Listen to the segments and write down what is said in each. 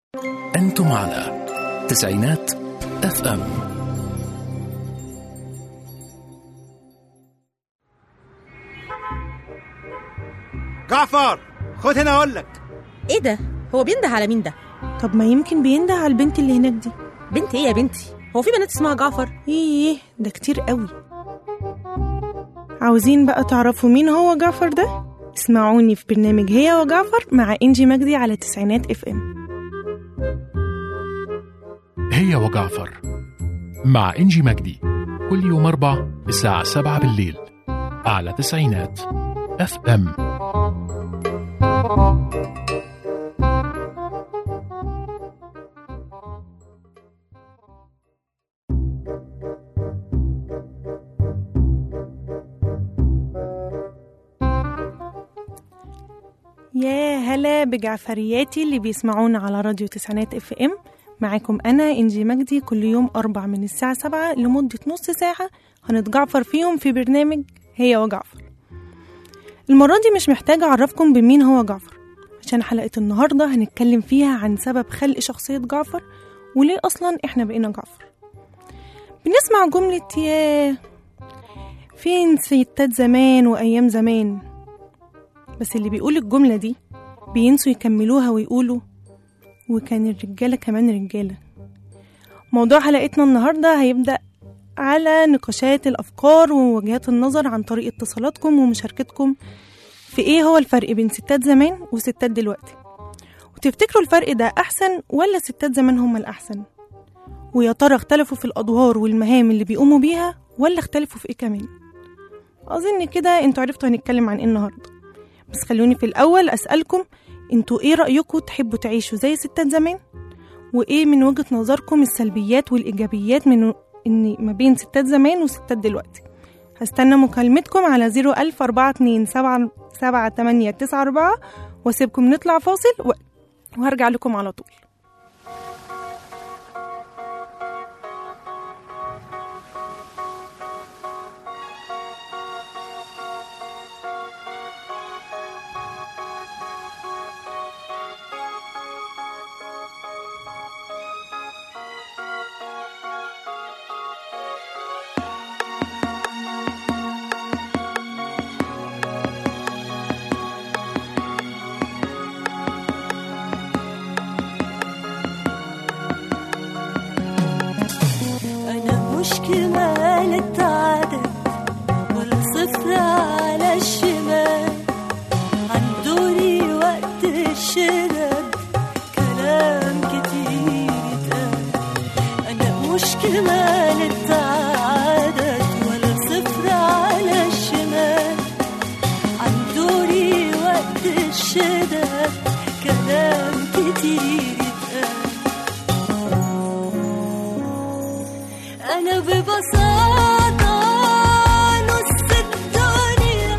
أنتم على تسعينات اف ام جعفر خد هنا اقول لك ايه ده هو بينده على مين ده طب ما يمكن بينده على البنت اللي هناك دي بنت ايه يا بنتي هو في بنات اسمها جعفر ايه ده كتير قوي عاوزين بقى تعرفوا مين هو جعفر ده اسمعوني في برنامج هي وجعفر مع انجي مجدي على تسعينات اف ام هي وجعفر مع إنجي مجدي كل يوم أربع الساعة سبعة بالليل على تسعينات اف ام يا هلا بجعفرياتي اللي بيسمعونا على راديو تسعينات اف ام معاكم انا انجي مجدي كل يوم اربع من الساعه سبعة لمده نص ساعه هنتجعفر فيهم في برنامج هي وجعفر المره دي مش محتاجه اعرفكم بمين هو جعفر عشان حلقه النهارده هنتكلم فيها عن سبب خلق شخصيه جعفر وليه اصلا احنا بقينا جعفر بنسمع جمله ياه فين ستات زمان وايام زمان بس اللي بيقول الجملة دي بينسوا يكملوها ويقولوا وكان الرجالة كمان رجالة موضوع حلقتنا النهاردة هيبدأ على نقاشات الأفكار ووجهات النظر عن طريق اتصالاتكم ومشاركتكم في إيه هو الفرق بين ستات زمان وستات دلوقتي وتفتكروا الفرق ده أحسن ولا ستات زمان هم الأحسن ويا ترى اختلفوا في الأدوار والمهام اللي بيقوموا بيها ولا اختلفوا في إيه كمان أظن كده انتوا عرفتوا هنتكلم عن إيه النهاردة بس خلوني في الأول أسألكم انتوا ايه رأيكم تحبوا تعيشوا زي ستات زمان؟ وايه من وجهة نظركم السلبيات والإيجابيات من إن ما بين ستات زمان وستات دلوقتي؟ هستنى مكالمتكم على 01000 42 7 7 8 9 4 واسيبكم نطلع فاصل و... وهرجع لكم على طول أنا مش كمال التعادل ولا صفر على الشمال عن دوري وقت الشدد كلام كتير اتقال أنا مش كمال التعادل ولا صفر على الشمال عن دوري وقت الشدد كلام كتير اتقال أنا ببساطة نص الدنيا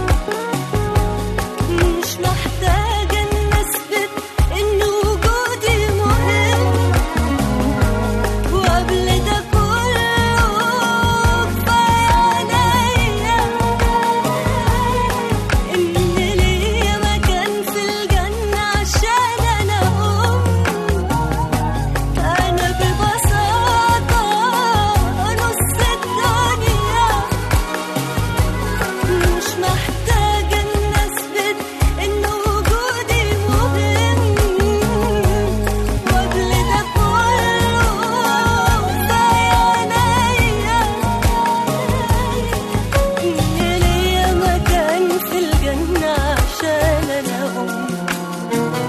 مش محتاجة إن أثبت إن وجودي مهم وقبل ده كله كفاية عليا إن ليا مكان في الجنة عشان أنا أم أنا ببساطة نص الدنيا مش محتاجة إن أثبت إن وجودي مهم وقبل ده كله كفاية عليا إن ليا مكان في الجنة عشان أنا أم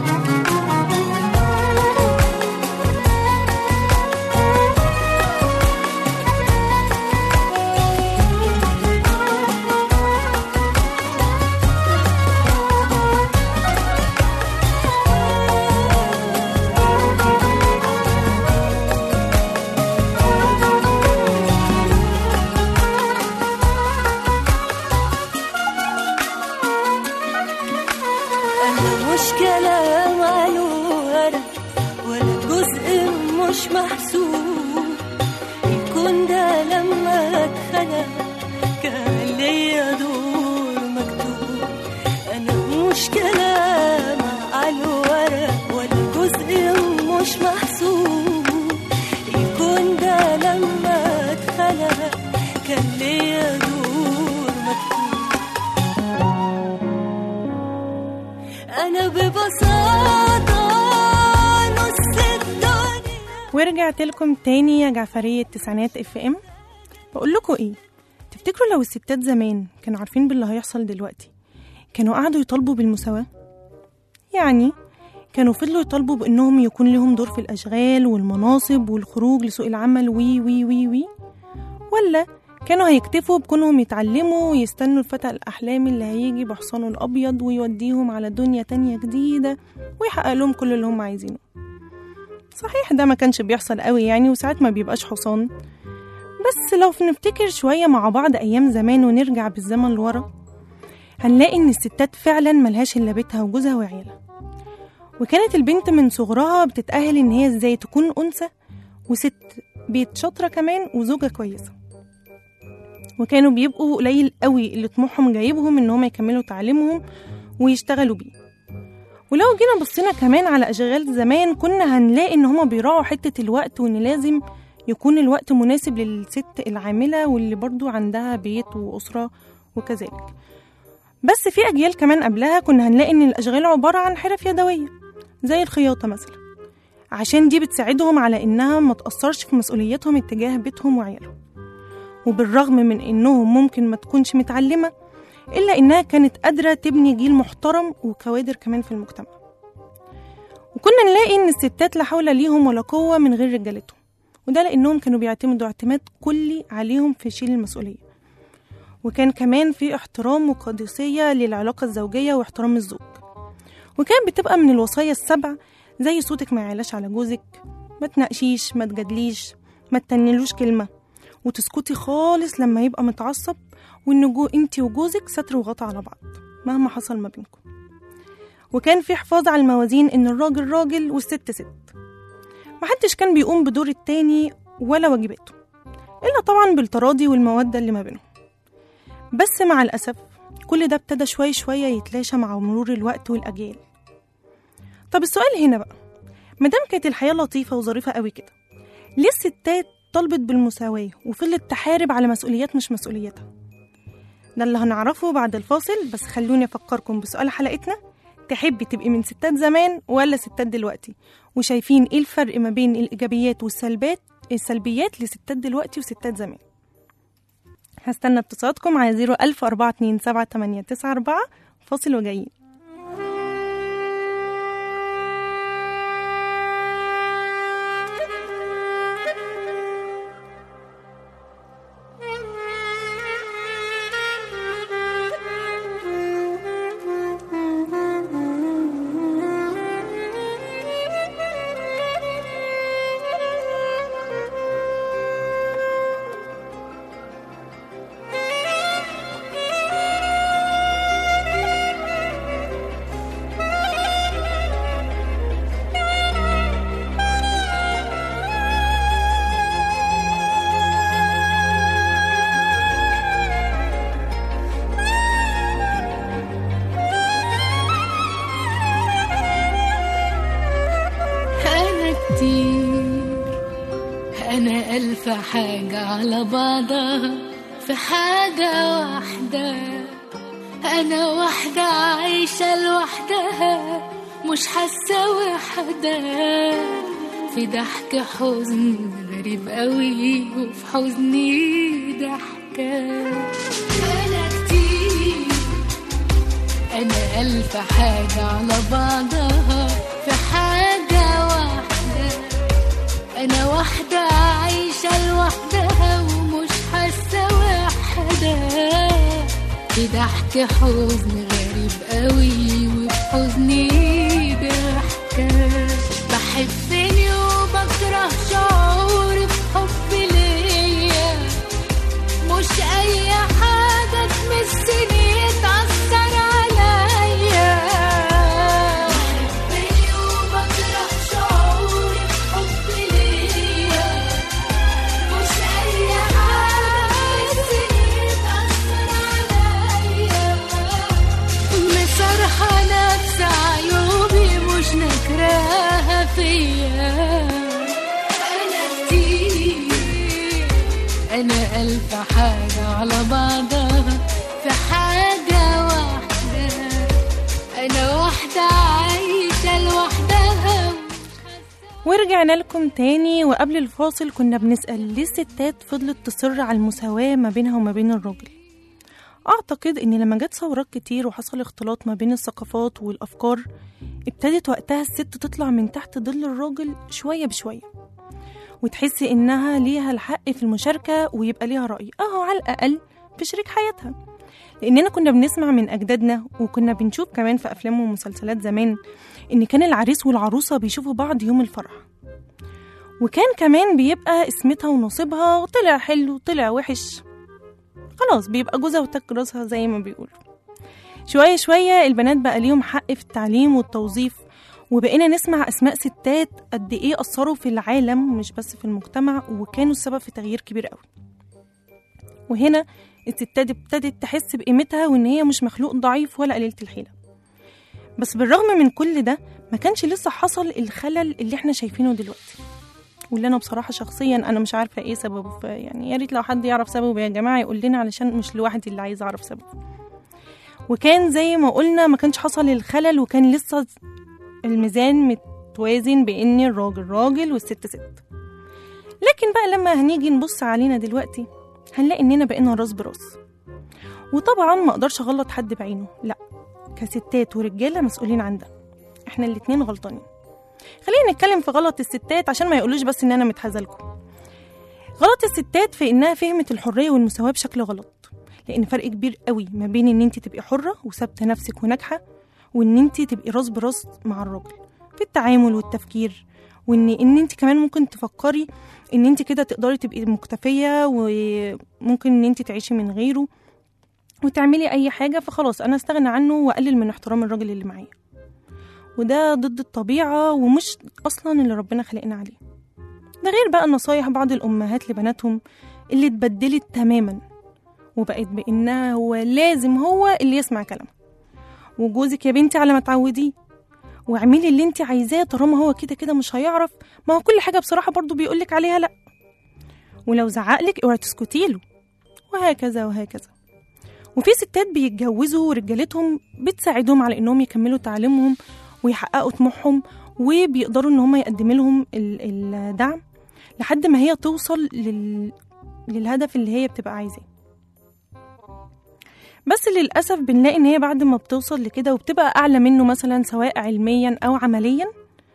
أنا مش كلام على الورق ولا جزء مش محسوب الكون ده لما اتخلق كان ليا دور مكتوب أنا مش كلام على الورق ولا جزء مش محسوب الكون ده لما اتخلق كان ليا دور مكتوب انا ببساطة نص الدنيا ورجعت لكم تاني يا جعفرية تسعينات اف ام بقول لكم ايه تفتكروا لو الستات زمان كانوا عارفين باللي هيحصل دلوقتي كانوا قعدوا يطالبوا بالمساواة يعني كانوا فضلوا يطالبوا بانهم يكون لهم دور في الاشغال والمناصب والخروج لسوق العمل وي وي وي وي ولا كانوا هيكتفوا بكونهم يتعلموا ويستنوا الفتى الأحلام اللي هيجي بحصانه الأبيض ويوديهم على دنيا تانية جديدة ويحقق لهم كل اللي هم عايزينه صحيح ده ما كانش بيحصل قوي يعني وساعات ما بيبقاش حصان بس لو نفتكر شوية مع بعض أيام زمان ونرجع بالزمن لورا هنلاقي إن الستات فعلا ملهاش إلا بيتها وجوزها وعيالها وكانت البنت من صغرها بتتأهل إن هي إزاي تكون أنثى وست بيت شاطرة كمان وزوجة كويسة وكانوا بيبقوا قليل قوي اللي طموحهم جايبهم إن هم يكملوا تعليمهم ويشتغلوا بيه ولو جينا بصينا كمان على أشغال زمان كنا هنلاقي إن هما بيراعوا حتة الوقت وإن لازم يكون الوقت مناسب للست العاملة واللي برضو عندها بيت وأسرة وكذلك بس في أجيال كمان قبلها كنا هنلاقي إن الأشغال عبارة عن حرف يدوية زي الخياطة مثلا عشان دي بتساعدهم على إنها ما تأثرش في مسؤولياتهم اتجاه بيتهم وعيالهم وبالرغم من إنهم ممكن ما تكونش متعلمة إلا إنها كانت قادرة تبني جيل محترم وكوادر كمان في المجتمع وكنا نلاقي إن الستات لا حول ليهم ولا قوة من غير رجالتهم وده لأنهم كانوا بيعتمدوا اعتماد كلي عليهم في شيل المسؤولية وكان كمان في احترام وقدسية للعلاقة الزوجية واحترام الزوج وكان بتبقى من الوصايا السبع زي صوتك ما يعلاش على جوزك ما تناقشيش ما تجادليش ما تتنلوش كلمة وتسكتي خالص لما يبقى متعصب وان جو انتي وجوزك ستر وغطا على بعض مهما حصل ما بينكم وكان في حفاظ على الموازين ان الراجل راجل والست ست محدش كان بيقوم بدور التاني ولا واجباته الا طبعا بالتراضي والمودة اللي ما بينهم بس مع الأسف كل ده ابتدى شوي شوية يتلاشى مع مرور الوقت والأجيال طب السؤال هنا بقى مادام كانت الحياة لطيفة وظريفة قوي كده ليه الستات طلبت بالمساواة وفضلت تحارب على مسؤوليات مش مسؤوليتها ده اللي هنعرفه بعد الفاصل بس خلوني أفكركم بسؤال حلقتنا تحبي تبقي من ستات زمان ولا ستات دلوقتي وشايفين ايه الفرق ما بين الإيجابيات والسلبيات السلبيات لستات دلوقتي وستات زمان هستنى اتصالاتكم على زيرو ألف أربعة اتنين سبعة تمانية تسعة أربعة فاصل وجايين أنا كتير أنا ألف حاجة على بعضها في حاجة واحدة أنا واحدة عايشة لوحدها مش حاسة وحدة في ضحك حزن غريب قوي وفي حزني ضحكة أنا كتير أنا ألف حاجة على بعضها في حاجة واحدة أنا واحدة عايشة لوحدها ومش حاسة وحدة في ضحك حزن غريب قوي وفي حزني ضحكة بحبني وبكره شعوري بحب ليا مش اي حاجة تمسني تأثر عليا بحبني وبكره شعوري بحب ليا مش اي حاجة تمسني تأثر عليا مسرحة نفس عيوبي مش نكراها فيا ألف حاجة على بعضها في حاجة واحدة أنا واحدة عايشة لوحدها ورجعنا لكم تاني وقبل الفاصل كنا بنسأل ليه الستات فضلت تصر على المساواة ما بينها وما بين الراجل أعتقد إن لما جت ثورات كتير وحصل اختلاط ما بين الثقافات والأفكار ابتدت وقتها الست تطلع من تحت ظل الراجل شوية بشوية وتحس إنها ليها الحق في المشاركة ويبقى ليها رأي أهو على الأقل في شريك حياتها لأننا كنا بنسمع من أجدادنا وكنا بنشوف كمان في أفلام ومسلسلات زمان إن كان العريس والعروسة بيشوفوا بعض يوم الفرح وكان كمان بيبقى اسمتها ونصيبها طلع حلو طلع وحش خلاص بيبقى جوزها وتك راسها زي ما بيقولوا شوية شوية البنات بقى ليهم حق في التعليم والتوظيف وبقينا نسمع أسماء ستات قد إيه أثروا في العالم مش بس في المجتمع وكانوا السبب في تغيير كبير قوي وهنا الستات ابتدت تحس بقيمتها وإن هي مش مخلوق ضعيف ولا قليلة الحيلة بس بالرغم من كل ده ما كانش لسه حصل الخلل اللي احنا شايفينه دلوقتي واللي انا بصراحه شخصيا انا مش عارفه ايه سببه ف- يعني يا ريت لو حد يعرف سببه يا جماعه يقول لنا علشان مش لوحدي اللي عايزه اعرف سببه وكان زي ما قلنا ما كانش حصل الخلل وكان لسه الميزان متوازن بان الراجل راجل والست ست لكن بقى لما هنيجي نبص علينا دلوقتي هنلاقي اننا بقينا راس براس وطبعا ما اقدرش اغلط حد بعينه لا كستات ورجاله مسؤولين عن ده احنا الاتنين غلطانين خلينا نتكلم في غلط الستات عشان ما يقولوش بس ان انا متهزلكم غلط الستات في انها فهمت الحريه والمساواه بشكل غلط لان فرق كبير قوي ما بين ان انت تبقي حره وثابته نفسك وناجحه وان انت تبقي راس براس مع الراجل في التعامل والتفكير وان ان انت كمان ممكن تفكري ان انت كده تقدري تبقي مكتفيه وممكن ان انت تعيشي من غيره وتعملي اي حاجه فخلاص انا استغنى عنه واقلل من احترام الراجل اللي معايا وده ضد الطبيعه ومش اصلا اللي ربنا خلقنا عليه ده غير بقى نصايح بعض الامهات لبناتهم اللي اتبدلت تماما وبقت بانها هو لازم هو اللي يسمع كلامها وجوزك يا بنتي على ما تعوديه واعملي اللي انت عايزاه طالما هو كده كده مش هيعرف ما هو كل حاجه بصراحه برضو بيقولك عليها لا ولو زعقلك اوعي تسكتي له وهكذا وهكذا وفي ستات بيتجوزوا ورجالتهم بتساعدهم على انهم يكملوا تعليمهم ويحققوا طموحهم وبيقدروا ان هم يقدموا لهم ال- الدعم لحد ما هي توصل لل... للهدف اللي هي بتبقى عايزاه بس للأسف بنلاقي إن هي بعد ما بتوصل لكده وبتبقى أعلى منه مثلا سواء علميا أو عمليا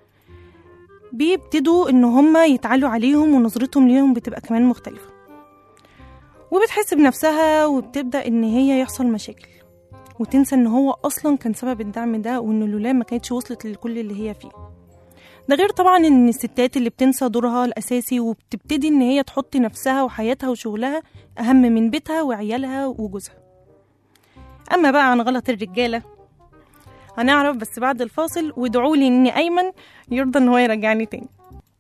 بيبتدوا إن هما يتعالوا عليهم ونظرتهم ليهم بتبقى كمان مختلفة وبتحس بنفسها وبتبدأ إن هي يحصل مشاكل وتنسى إن هو أصلا كان سبب الدعم ده وإن لولا ما كانتش وصلت لكل اللي هي فيه ده غير طبعا إن الستات اللي بتنسى دورها الأساسي وبتبتدي إن هي تحط نفسها وحياتها وشغلها أهم من بيتها وعيالها وجوزها أما بقى عن غلط الرجالة هنعرف بس بعد الفاصل وادعوا لي إن أيمن يرضى إن هو يرجعني تاني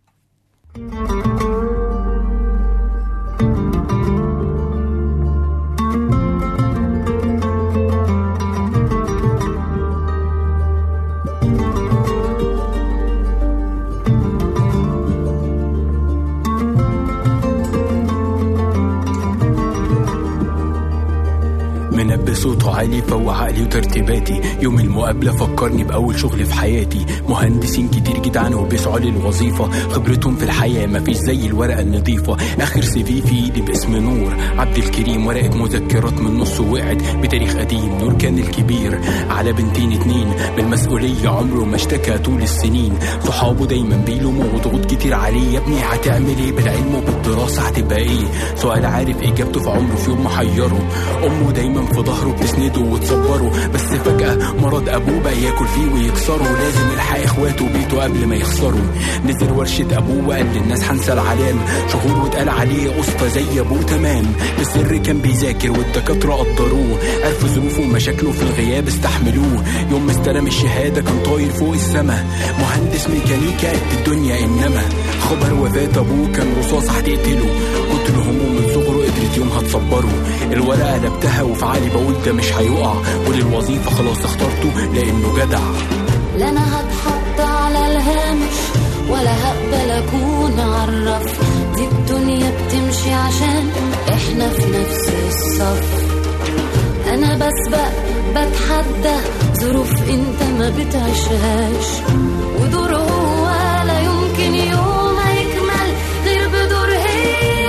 منبه صوته عالي فوق عقلي وترتيباتي يوم المقابلة فكرني بأول شغل في حياتي مهندسين كتير جدعان وبيسعوا للوظيفة خبرتهم في الحياة مفيش زي الورقة النظيفة آخر سي في في إيدي باسم نور عبد الكريم ورقة مذكرات من نص وقعت بتاريخ قديم نور كان الكبير على بنتين اتنين بالمسؤولية عمره ما اشتكى طول السنين صحابه دايما بيلوموا وضغوط كتير عليه يا ابني هتعمل ايه بالعلم وبالدراسة هتبقى ايه سؤال عارف اجابته في عمره في يوم محيره امه دايما في ظهره بتسنده وتصبره بس فجأة مرض ابوه بقى ياكل فيه ويكسره لازم يلحق اخواته وبيته قبل ما يخسروا نزل ورشة ابوه وقال للناس هنسى العلام شهور واتقال عليه اسطى زي ابوه تمام بالسر كان بيذاكر والدكاترة قدروه عرفوا ظروفه ومشاكله في الغياب استحملوه يوم ما استلم الشهادة كان طاير فوق السما مهندس ميكانيكا قد الدنيا انما خبر وفاة ابوه كان رصاص هتقتله كتر هموم من صغره قدرت يومها تصبره الورقة قلبتها وفي عقلي بقول ده مش هيقع وللوظيفة خلاص اخترته لانه جدع لا انا هتحط على الهامش ولا هقبل اكون عالرف دي الدنيا بتمشي عشان احنا احنا في نفس الصف انا بسبق بتحدى ظروف انت ما بتعيشهاش ودور هو لا يمكن يوم يكمل غير بدور هي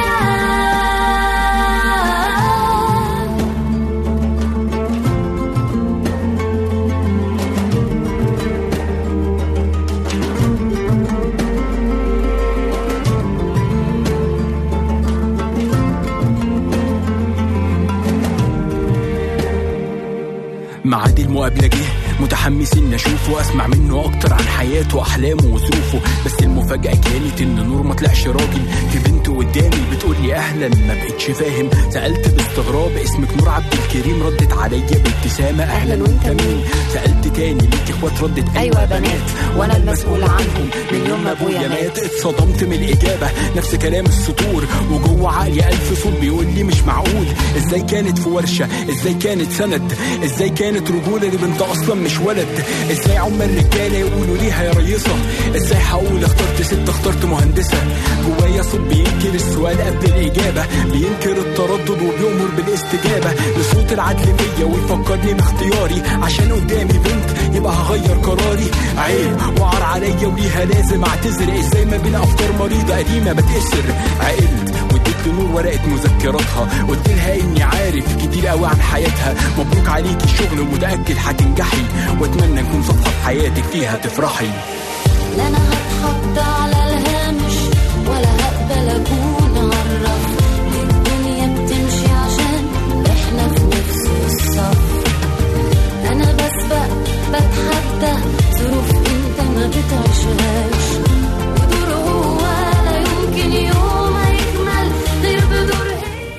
معاد المقابلة جه متحمس اني اشوفه واسمع منه اكتر عن حياته واحلامه وظروفه بس المفاجأة كانت ان نور ما طلعش راجل في بنت قدامي بتقول لي اهلا ما بقتش فاهم سألت باستغراب اسمك نور عبد الكريم ردت عليا بابتسامة اهلا وانت مين سألت تاني ليك اخوات ردت ايوه بنات وانا المسؤول عنهم من يوم ما ابويا مات اتصدمت من الاجابة نفس كلام السطور وجوه عقلي الف صوت بيقول لي مش معقول ازاي كانت في ورشة ازاي كانت سند ازاي كانت رجولة لبنت اصلا مش ولد ازاي عم الرجالة يقولوا ليها يا ريصة ازاي هقول اخترت ست اخترت مهندسة جوايا صوت بينكر السؤال قبل الاجابة بينكر التردد وبيؤمر بالاستجابة لصوت العدل فيا ويفكرني باختياري عشان قدامي بنت يبقى هغير قراري عيب وعار عليا وليها لازم اعتذر ازاي ما بين افكار مريضة قديمة بتأسر عقلت واديت لنور ورقة مذكراتها قلت لها اني عارف كتير قوي عن حياتها مبروك عليكي الشغل ومتأكد هتنجحي واتمنى نكون صفحة في حياتك فيها تفرحي لا انا هتحط على الهامش ولا هقبل اكون عالرف الدنيا بتمشي عشان احنا في نفس الصف انا بسبق بتحدى ظروف انت ما بتعيشهاش ودور هو لا يمكن يوم يكمل غير بدور هي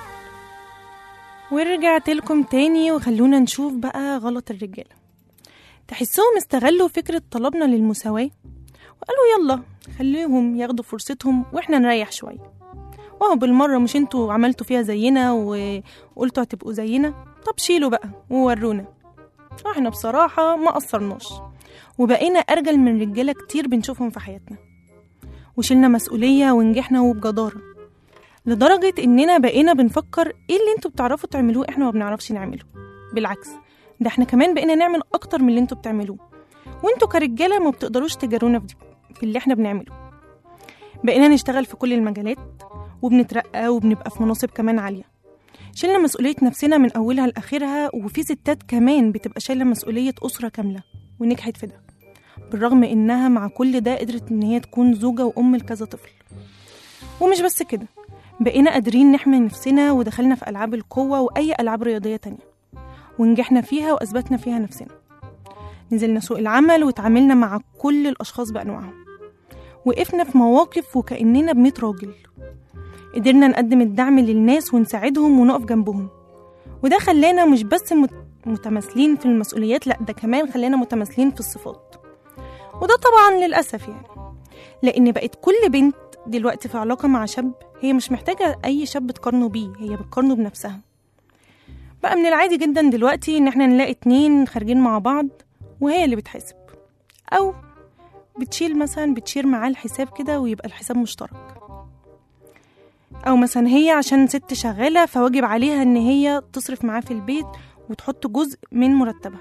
ورجعت لكم تاني وخلونا نشوف بقى غلط الرجالة تحسهم استغلوا فكرة طلبنا للمساواة وقالوا يلا خليهم ياخدوا فرصتهم واحنا نريح شوية وهو بالمرة مش انتوا عملتوا فيها زينا وقلتوا هتبقوا زينا طب شيلوا بقى وورونا احنا بصراحة ما قصرناش وبقينا أرجل من رجالة كتير بنشوفهم في حياتنا وشلنا مسؤولية ونجحنا وبجدارة لدرجة إننا بقينا بنفكر إيه اللي انتوا بتعرفوا تعملوه إحنا ما بنعرفش نعمله بالعكس ده إحنا كمان بقينا نعمل أكتر من اللي انتوا بتعملوه وانتوا كرجالة ما بتقدروش تجارونا في في اللي إحنا بنعمله بقينا نشتغل في كل المجالات وبنترقى وبنبقى في مناصب كمان عالية شلنا مسؤولية نفسنا من أولها لآخرها وفي ستات كمان بتبقى شايلة مسؤولية أسرة كاملة ونجحت في ده بالرغم إنها مع كل ده قدرت إن هي تكون زوجة وأم لكذا طفل ومش بس كده بقينا قادرين نحمي نفسنا ودخلنا في ألعاب القوة وأي ألعاب رياضية تانية ونجحنا فيها وأثبتنا فيها نفسنا نزلنا سوق العمل وتعاملنا مع كل الأشخاص بأنواعهم وقفنا في مواقف وكأننا بمية راجل قدرنا نقدم الدعم للناس ونساعدهم ونقف جنبهم وده خلانا مش بس مت- متماثلين في المسؤوليات لأ ده كمان خلانا متماثلين في الصفات وده طبعا للأسف يعني لأن بقت كل بنت دلوقتي في علاقة مع شاب هي مش محتاجة أي شاب تقارنه بيه هي بتقارنه بنفسها بقى من العادي جدا دلوقتي إن احنا نلاقي اتنين خارجين مع بعض وهي اللي بتحاسب أو بتشيل مثلا بتشير معاه الحساب كده ويبقى الحساب مشترك أو مثلا هي عشان ست شغالة فواجب عليها إن هي تصرف معاه في البيت وتحط جزء من مرتبها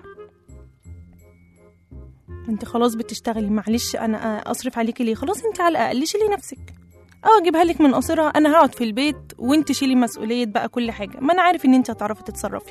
انت خلاص بتشتغلي معلش انا اصرف عليكي ليه خلاص انت على الاقل شيلي نفسك او اجيبها لك من قصرها انا هقعد في البيت وانت شيلي مسؤوليه بقى كل حاجه ما انا عارف ان انت هتعرفي تتصرفي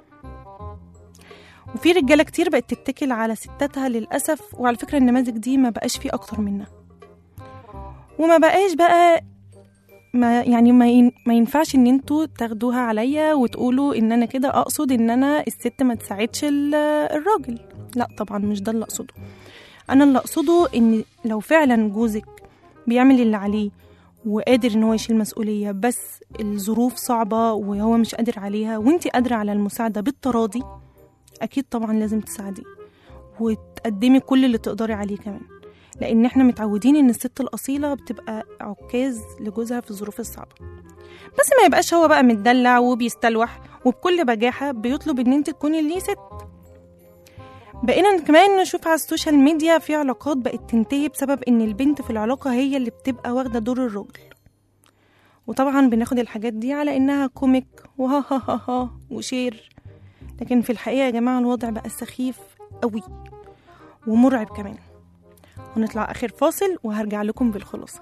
وفي رجاله كتير بقت تتكل على ستاتها للاسف وعلى فكره النماذج دي ما بقاش فيه اكتر منها وما بقاش بقى ما يعني ما, ين ما ينفعش ان انتوا تاخدوها عليا وتقولوا ان انا كده اقصد ان انا الست ما تساعدش ال- الراجل لا طبعا مش ده اللي اقصده انا اللي اقصده ان لو فعلا جوزك بيعمل اللي عليه وقادر ان هو يشيل مسؤوليه بس الظروف صعبه وهو مش قادر عليها وانت قادره على المساعده بالتراضي اكيد طبعا لازم تساعديه وتقدمي كل اللي تقدري عليه كمان لان احنا متعودين ان الست الاصيله بتبقى عكاز لجوزها في الظروف الصعبه بس ما يبقاش هو بقى متدلع وبيستلوح وبكل بجاحه بيطلب ان انت تكوني ليه ست بقينا كمان نشوف على السوشيال ميديا في علاقات بقت تنتهي بسبب ان البنت في العلاقة هي اللي بتبقى واخدة دور الراجل وطبعا بناخد الحاجات دي على انها كوميك وها ها ها ها وشير لكن في الحقيقه يا جماعه الوضع بقى سخيف قوي ومرعب كمان ونطلع اخر فاصل وهرجع لكم بالخلاصه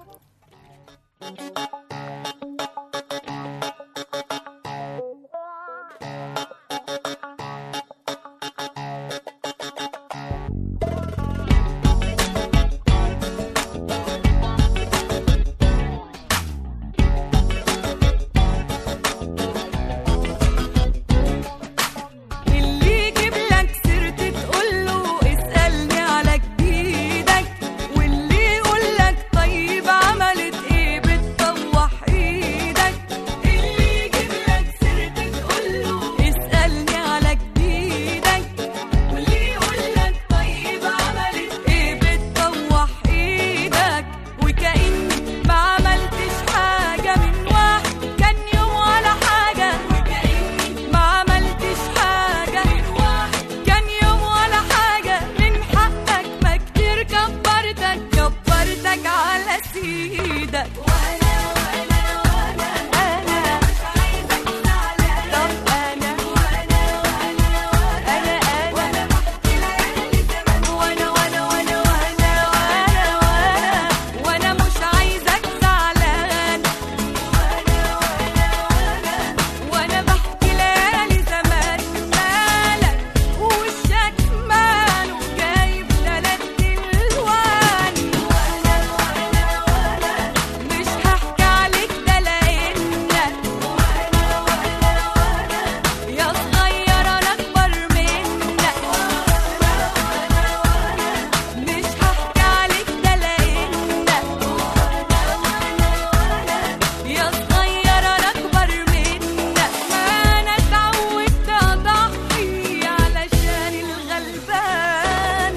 اللي يجيب لك سيرتي تقول له اسألني على جديدك واللي يقول لك طيب عملت ايه بتطوح ايدك اللي يجيب لك سيرتي تقول له اسألني على جديدك واللي يقول لك طيب عملت ايه بتطوح ايدك وكأني ما عملتش حاجة من واحد كان يوم ولا حاجة وكأني ما عملتش حاجة من واحد كان يوم ولا حاجة من حقك ما كتير كبرتك كبرتك على سيدك وانا وانا وانا انا مش عايزك تزعل طب انا وانا وانا وانا انا وانا بحكي ليالي زمان وانا وانا وانا وانا وانا وانا وانا مش عايزك زعلان وانا وانا وانا وانا بحكي ليالي زمان مالك وشك ماله جايب تلات الوان وانا وانا وانا مش هحكي عليك ده لانك وانا وانا وانا يا صغير انا اكبر منك وانا وانا وانا مش هحكي عليك ده لانك وانا وانا وانا يا صغير انا اكبر منك انا اتعودت اضحي علشان الغلبان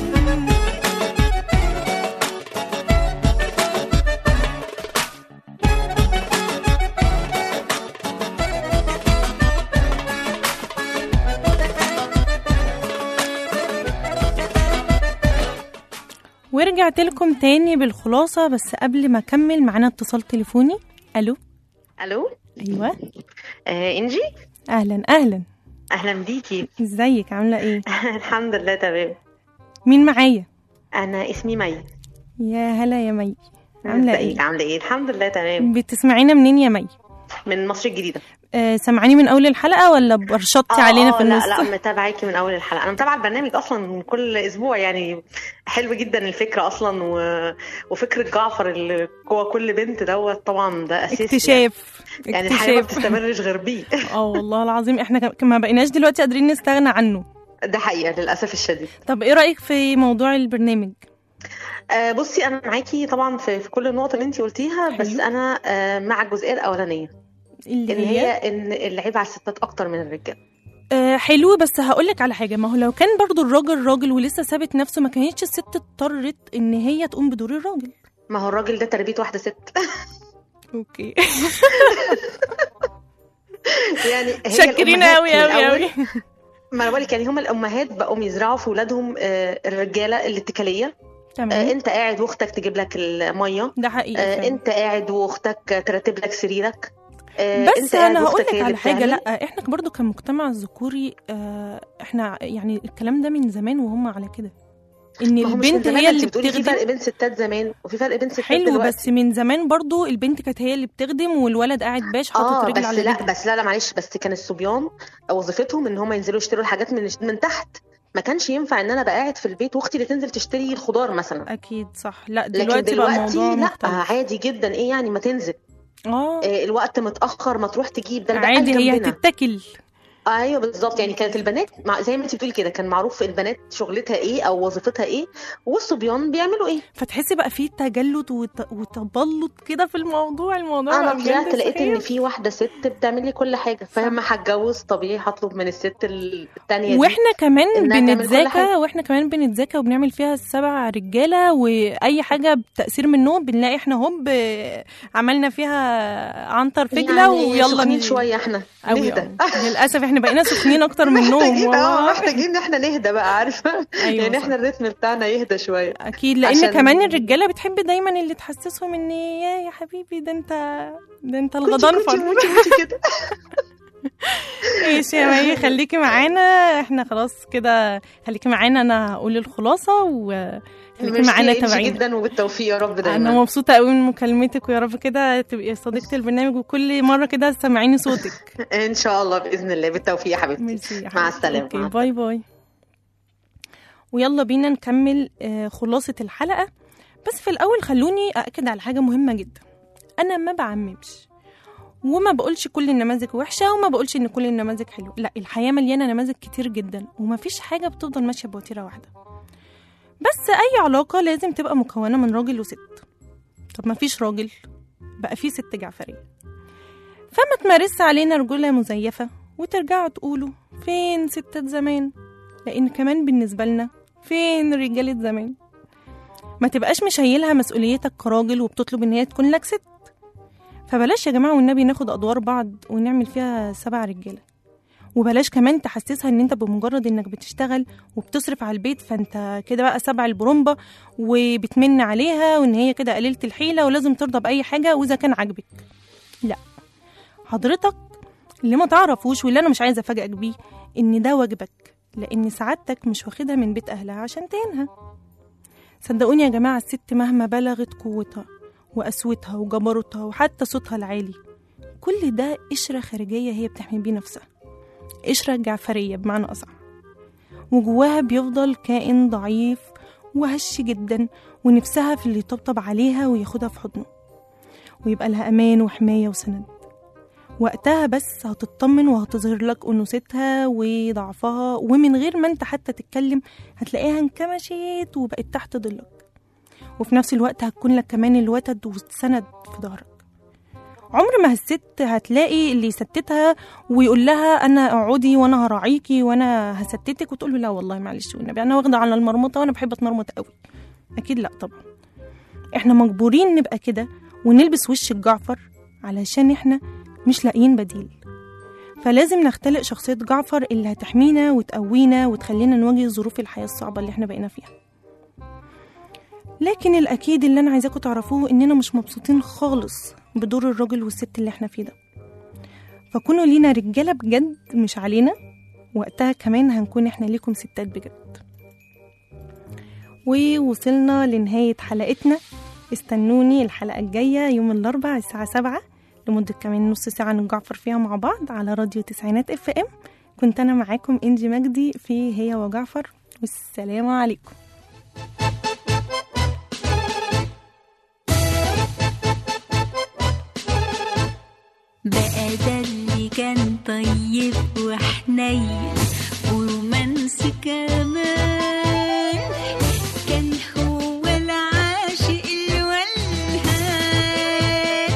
ورجعت لكم تاني بالخلاصه بس قبل ما اكمل معانا اتصال تليفوني الو الو ايوه آه انجي اهلا اهلا اهلا بيكي ازيك عامله ايه الحمد لله تمام مين معايا انا اسمي مي يا هلا يا مي عامله ازيك ايه عامله ايه الحمد لله تمام بتسمعينا منين يا مي من مصر الجديده آه سمعاني من اول الحلقه ولا برشطتي آه، علينا آه، في النص لا لا متابعاكي من اول الحلقه انا متابعه البرنامج اصلا من كل اسبوع يعني حلو جدا الفكره اصلا و... وفكره جعفر اللي جوه كل بنت دوت طبعا ده اساسي اكتشاف يعني, يعني الحياه ما اكتشاف بتستمرش غير بيه اه والله العظيم احنا كم- ما بقيناش دلوقتي قادرين نستغنى عنه ده حقيقه للاسف الشديد طب ايه رايك في موضوع البرنامج آه بصي انا معاكي طبعا في, في كل النقط اللي انت قلتيها بس حلو. انا آه مع الجزئيه الاولانيه اللي ان هي ان العيب على الستات اكتر من الرجال آه حلو بس هقولك على حاجه ما هو لو كان برضو الراجل راجل ولسه ثابت نفسه ما كانتش الست اضطرت ان هي تقوم بدور الراجل ما هو الراجل ده تربيه واحده ست اوكي يعني هي شاكرين الأمهات قوي من قوي الأول- قوي ما انا بقولك يعني هم الامهات بقوا يزرعوا في ولادهم آه، الرجاله الاتكاليه آه، تمام انت قاعد واختك تجيب لك الميه ده حقيقي آه، فعلا. انت قاعد واختك ترتب لك سريرك آه، بس انت قاعد انا هقول واختك لك هي على اللي حاجه بتعمل. لا احنا برضو كمجتمع ذكوري آه احنا يعني الكلام ده من زمان وهم على كده ان ما هو مش من البنت زمان، هي انت اللي بتقولي في فرق بتخدم بين ستات زمان وفي فرق بين ستات حلو دلوقتي بس من زمان برضو البنت كانت هي اللي بتخدم والولد قاعد باش حاطط اه رجل بس على لا رجل بس لا لا معلش بس كان الصبيان وظيفتهم ان هم ينزلوا يشتروا الحاجات من من تحت ما كانش ينفع ان انا ابقى قاعد في البيت واختي اللي تنزل تشتري الخضار مثلا اكيد صح لا لكن دلوقتي, بقى دلوقتي الموضوع لا مختلف عادي جدا ايه يعني ما تنزل اه آه، الوقت متاخر ما تروح تجيب ده البقال عادي هي جنبنا. هتتكل ايوه بالظبط يعني كانت البنات مع زي ما انت بتقولي كده كان معروف البنات شغلتها ايه او وظيفتها ايه والصبيان بيعملوا ايه فتحسي بقى في تجلد وت... وتبلط كده في الموضوع الموضوع انا بقى بجد طلعت لقيت ان سخيف. في واحده ست بتعمل لي كل حاجه فاهمه هتجوز طبيعي هطلب من الست الثانيه دي واحنا كمان إنها تعمل كل بنتذاكى حاجة. واحنا كمان بنتذاكى وبنعمل فيها السبع رجاله واي حاجه بتاثير منهم بنلاقي احنا هوب آه، عملنا فيها عنتر فجله يعني ويلا سخنين نجي. شويه احنا أوي نهدى أوي. للاسف احنا احنا بقينا سخنين اكتر منهم محتاجين اه والله. محتاجين ان احنا نهدى بقى عارفه أيوة يعني صح. احنا الريتم بتاعنا يهدى شويه اكيد لان عشان- كمان الرجاله بتحب دايما اللي تحسسهم ان يا يا حبيبي ده انت ده انت الغضنفر كوتشي كوتشي كوتشي كده ايش يا مي خليكي معانا احنا خلاص كده خليكي معانا انا هقول الخلاصه وخليكي ميرسي معانا يا إنجي تابعينا جدا وبالتوفيق يا رب انا دايما مبسوطه قوي من مكالمتك ويا رب كده تبقي صديقه البرنامج وكل مره كده تسمعيني صوتك ان شاء الله باذن الله بالتوفيق يا حبيبتي ميرسي يا مع حبيبتي. السلامه اوكي مع باي باي ويلا بينا نكمل آه، خلاصة الحلقة بس في الأول خلوني أأكد على حاجة مهمة جدا أنا ما بعممش وما بقولش كل النماذج وحشة وما بقولش إن كل النماذج حلوة لا الحياة مليانة نماذج كتير جدا ومفيش حاجة بتفضل ماشية بوتيرة واحدة بس أي علاقة لازم تبقى مكونة من راجل وست طب مفيش راجل بقى في ست جعفرية فما تمارس علينا رجولة مزيفة وترجعوا تقولوا فين ستات زمان لأن كمان بالنسبة لنا فين رجالة زمان ما تبقاش مشيلها مسؤوليتك كراجل وبتطلب ان هي تكون لك ست فبلاش يا جماعة والنبي ناخد أدوار بعض ونعمل فيها سبع رجالة وبلاش كمان تحسسها ان انت بمجرد انك بتشتغل وبتصرف على البيت فانت كده بقى سبع البرومبا وبتمن عليها وان هي كده قليلة الحيلة ولازم ترضى بأي حاجة وإذا كان عاجبك لا حضرتك اللي ما تعرفوش واللي انا مش عايزه افاجئك بيه ان ده واجبك لان سعادتك مش واخدها من بيت اهلها عشان تهينها صدقوني يا جماعه الست مهما بلغت قوتها وقسوتها وجبروتها وحتى صوتها العالي كل ده قشره خارجيه هي بتحمي بيه نفسها قشره جعفريه بمعنى اصح وجواها بيفضل كائن ضعيف وهش جدا ونفسها في اللي يطبطب عليها وياخدها في حضنه ويبقى لها امان وحمايه وسند وقتها بس هتطمن وهتظهر لك أنوثتها وضعفها ومن غير ما انت حتى تتكلم هتلاقيها انكمشت وبقت تحت ظلك وفي نفس الوقت هتكون لك كمان الوتد والسند في ظهرك عمر ما الست هتلاقي اللي يستتها ويقول لها انا اقعدي وانا هراعيكي وانا هستتك وتقول له لا والله معلش والنبي انا واخده على المرمطه وانا بحب اتمرمط قوي اكيد لا طبعا احنا مجبورين نبقى كده ونلبس وش الجعفر علشان احنا مش لاقيين بديل فلازم نختلق شخصية جعفر اللي هتحمينا وتقوينا وتخلينا نواجه ظروف الحياة الصعبة اللي احنا بقينا فيها لكن الأكيد اللي أنا عايزاكم تعرفوه إننا مش مبسوطين خالص بدور الراجل والست اللي احنا فيه ده فكونوا لينا رجالة بجد مش علينا وقتها كمان هنكون احنا ليكم ستات بجد ووصلنا لنهاية حلقتنا استنوني الحلقة الجاية يوم الأربعاء الساعة سبعة لمدة كمان نص ساعة نجعفر فيها مع بعض على راديو تسعينات اف ام كنت أنا معاكم إنجي مجدي في هي وجعفر والسلام عليكم بقى ده اللي كان طيب وحنين ورومانسي كمان كان هو العاشق الولهان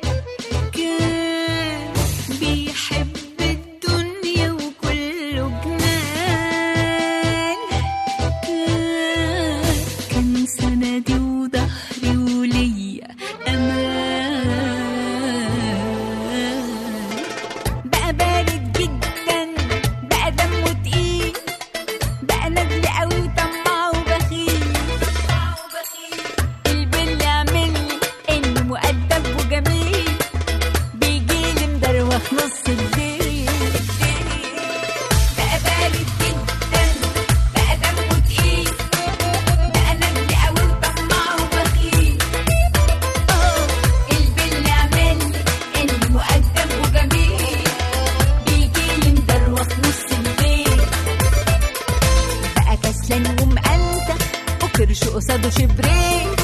كان بيحب الدنيا وكله جنان كان كان سندي وظهري وليا امان بقى بارد جدا بقى دمه تقيل بقى ندل قوي وطماع وبخيل البل يعملني انه مؤدب وجميل بيجيلي مدروخ نص الليل بقى بارد جدا بقى دمه تقيل بقى ندل قوي وطماع وبخيل اه البل يعملني انه مؤدب وجميل بيجيلي مدروخ نص الليل بقى كسلان ومقلتة وكرش قصاده شبرين